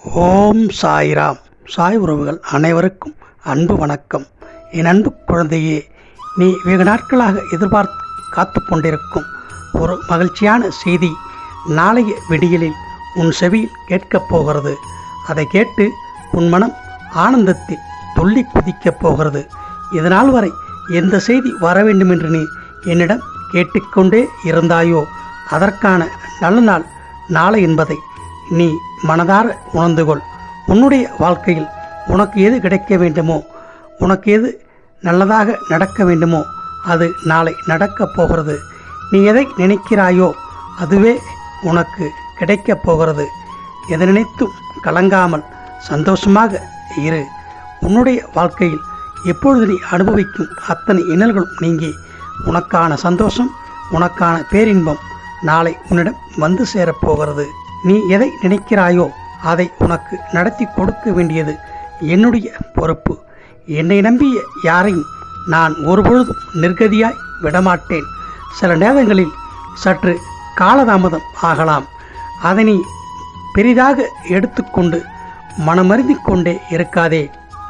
ஓம் சாய்ராம் சாய் உறவுகள் அனைவருக்கும் அன்பு வணக்கம் என் அன்பு குழந்தையே நீ வெகு நாட்களாக எதிர்பார்த்து காத்து கொண்டிருக்கும் ஒரு மகிழ்ச்சியான செய்தி நாளைய விடியலில் உன் செவியில் கேட்கப் போகிறது அதை கேட்டு உன் மனம் ஆனந்தத்தில் துள்ளி குதிக்கப் போகிறது இதனால் வரை எந்த செய்தி வர வேண்டும் என்று நீ என்னிடம் கேட்டுக்கொண்டே இருந்தாயோ அதற்கான நல்ல நாள் நாளை என்பதை நீ மனதார உணர்ந்து கொள் உன்னுடைய வாழ்க்கையில் உனக்கு எது கிடைக்க வேண்டுமோ உனக்கு எது நல்லதாக நடக்க வேண்டுமோ அது நாளை நடக்கப் போகிறது நீ எதை நினைக்கிறாயோ அதுவே உனக்கு கிடைக்கப் போகிறது எதை நினைத்தும் கலங்காமல் சந்தோஷமாக இரு உன்னுடைய வாழ்க்கையில் எப்பொழுது நீ அனுபவிக்கும் அத்தனை இன்னல்களும் நீங்கி உனக்கான சந்தோஷம் உனக்கான பேரின்பம் நாளை உன்னிடம் வந்து சேரப்போகிறது நீ எதை நினைக்கிறாயோ அதை உனக்கு நடத்தி கொடுக்க வேண்டியது என்னுடைய பொறுப்பு என்னை நம்பிய யாரையும் நான் ஒருபொழுதும் நிர்கதியாய் விடமாட்டேன் சில நேரங்களில் சற்று காலதாமதம் ஆகலாம் அதை நீ பெரிதாக எடுத்துக்கொண்டு மனமருந்திக் கொண்டே இருக்காதே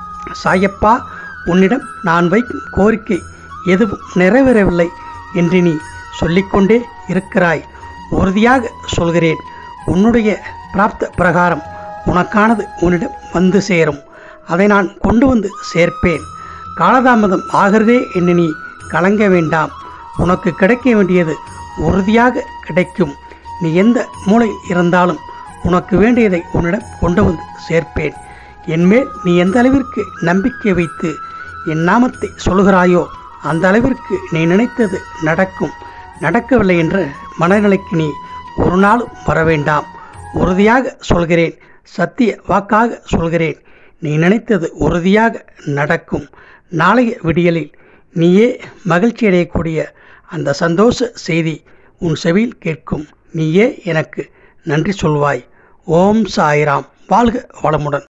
சாயப்பா உன்னிடம் நான் வைக்கும் கோரிக்கை எதுவும் நிறைவேறவில்லை என்று நீ சொல்லிக்கொண்டே இருக்கிறாய் உறுதியாக சொல்கிறேன் உன்னுடைய பிராப்த பிரகாரம் உனக்கானது உன்னிடம் வந்து சேரும் அதை நான் கொண்டு வந்து சேர்ப்பேன் காலதாமதம் ஆகிறதே என்று நீ கலங்க வேண்டாம் உனக்கு கிடைக்க வேண்டியது உறுதியாக கிடைக்கும் நீ எந்த மூலை இருந்தாலும் உனக்கு வேண்டியதை உன்னிடம் கொண்டு வந்து சேர்ப்பேன் என்மேல் நீ எந்த அளவிற்கு நம்பிக்கை வைத்து என் நாமத்தை சொல்கிறாயோ அந்த அளவிற்கு நீ நினைத்தது நடக்கும் நடக்கவில்லை என்ற மனநிலைக்கு நீ ஒரு நாளும் வர வேண்டாம் உறுதியாக சொல்கிறேன் சத்திய வாக்காக சொல்கிறேன் நீ நினைத்தது உறுதியாக நடக்கும் நாளைய விடியலில் நீயே மகிழ்ச்சி அடையக்கூடிய அந்த சந்தோஷ செய்தி உன் செவியில் கேட்கும் நீயே எனக்கு நன்றி சொல்வாய் ஓம் சாய்ராம் வாழ்க வளமுடன்